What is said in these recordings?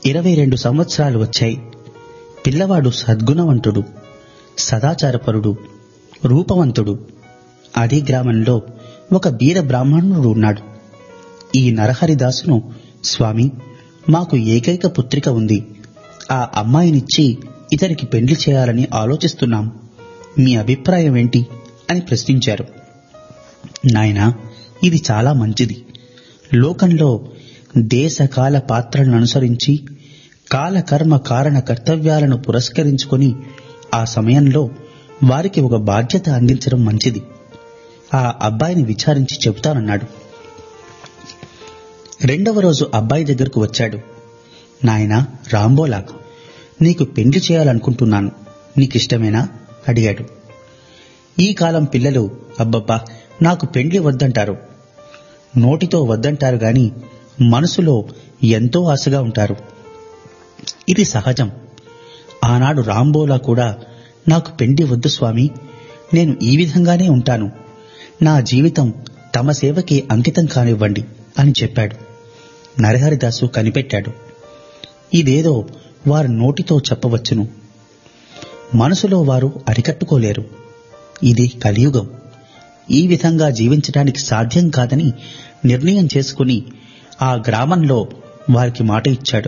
ఇరవై రెండు సంవత్సరాలు వచ్చాయి పిల్లవాడు సద్గుణవంతుడు సదాచారపరుడు రూపవంతుడు అదే గ్రామంలో ఒక బీద బ్రాహ్మణుడు ఉన్నాడు ఈ నరహరిదాసును స్వామి మాకు ఏకైక పుత్రిక ఉంది ఆ అమ్మాయినిచ్చి ఇతనికి పెండ్లి చేయాలని ఆలోచిస్తున్నాం మీ అభిప్రాయం ఏంటి అని ప్రశ్నించారు నాయనా ఇది చాలా మంచిది లోకంలో దేశకాల పాత్రలను అనుసరించి కాలకర్మ కారణ కర్తవ్యాలను పురస్కరించుకొని ఆ సమయంలో వారికి ఒక బాధ్యత అందించడం మంచిది ఆ అబ్బాయిని విచారించి చెబుతానన్నాడు రెండవ రోజు అబ్బాయి దగ్గరకు వచ్చాడు నాయనా రాంబోలా నీకు పెండ్లి చేయాలనుకుంటున్నాను నీకిష్టమేనా అడిగాడు ఈ కాలం పిల్లలు అబ్బబ్బా నాకు పెండ్లి వద్దంటారు నోటితో వద్దంటారు గాని మనసులో ఎంతో ఆశగా ఉంటారు ఇది సహజం ఆనాడు రాంబోలా కూడా నాకు పెండి వద్దు స్వామి నేను ఈ విధంగానే ఉంటాను నా జీవితం తమ సేవకి అంకితం కానివ్వండి అని చెప్పాడు నరహరిదాసు కనిపెట్టాడు ఇదేదో వారు నోటితో చెప్పవచ్చును మనసులో వారు అరికట్టుకోలేరు ఇది కలియుగం ఈ విధంగా జీవించడానికి సాధ్యం కాదని నిర్ణయం చేసుకుని ఆ గ్రామంలో వారికి మాట ఇచ్చాడు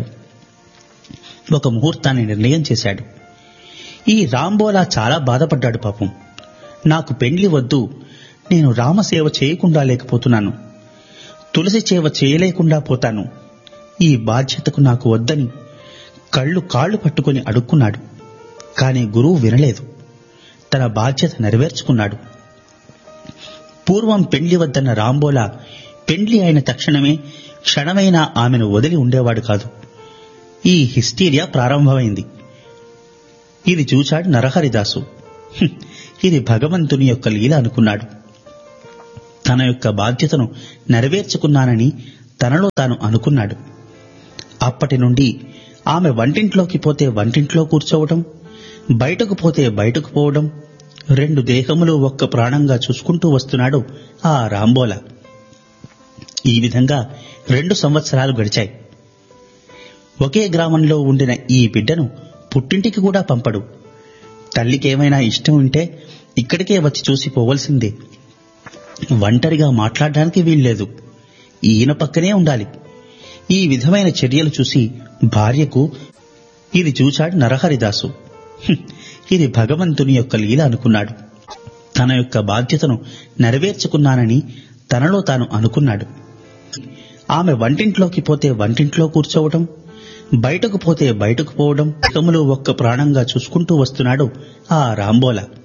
ఒక ముహూర్తాన్ని నిర్ణయం చేశాడు ఈ రాంబోలా చాలా బాధపడ్డాడు పాపం నాకు పెండ్లి వద్దు నేను రామసేవ చేయకుండా లేకపోతున్నాను తులసి చేవ చేయలేకుండా పోతాను ఈ బాధ్యతకు నాకు వద్దని కళ్ళు కాళ్ళు పట్టుకుని అడుక్కున్నాడు కాని గురువు వినలేదు తన బాధ్యత నెరవేర్చుకున్నాడు పూర్వం పెండ్లి వద్దన్న రాంబోలా పెండ్లి అయిన తక్షణమే క్షణమైనా ఆమెను వదిలి ఉండేవాడు కాదు ఈ హిస్టీరియా ప్రారంభమైంది ఇది చూచాడు నరహరిదాసు "హుం, ఇది భగవంతుని యొక్క లీల అనుకున్నాడు తన యొక్క బాధ్యతను నెరవేర్చుకున్నానని తనలో తాను అనుకున్నాడు అప్పటి నుండి ఆమె వంటింట్లోకి పోతే వంటింట్లో కూర్చోవటం బయటకు పోతే బయటకు పోవడం రెండు దేహములు ఒక్క ప్రాణంగా చూసుకుంటూ వస్తున్నాడు ఆ రాంబోలా ఈ విధంగా రెండు సంవత్సరాలు గడిచాయి ఒకే గ్రామంలో ఉండిన ఈ బిడ్డను పుట్టింటికి కూడా పంపడు తల్లికేమైనా ఇష్టం ఉంటే ఇక్కడికే వచ్చి చూసి పోవలసిందే ఒంటరిగా మాట్లాడడానికి వీల్లేదు ఈయన పక్కనే ఉండాలి ఈ విధమైన చర్యలు చూసి భార్యకు ఇది చూచాడు నరహరిదాసు "హుం, ఇది భగవంతుని యొక్క లీల అనుకున్నాడు తన యొక్క బాధ్యతను నెరవేర్చుకున్నానని తనలో తాను అనుకున్నాడు ఆమె వంటింట్లోకి పోతే వంటింట్లో కూర్చోవటం బయటకు పోతే బయటకు పోవడం ముఖములు ఒక్క ప్రాణంగా చూసుకుంటూ వస్తున్నాడు ఆ రాంబోలా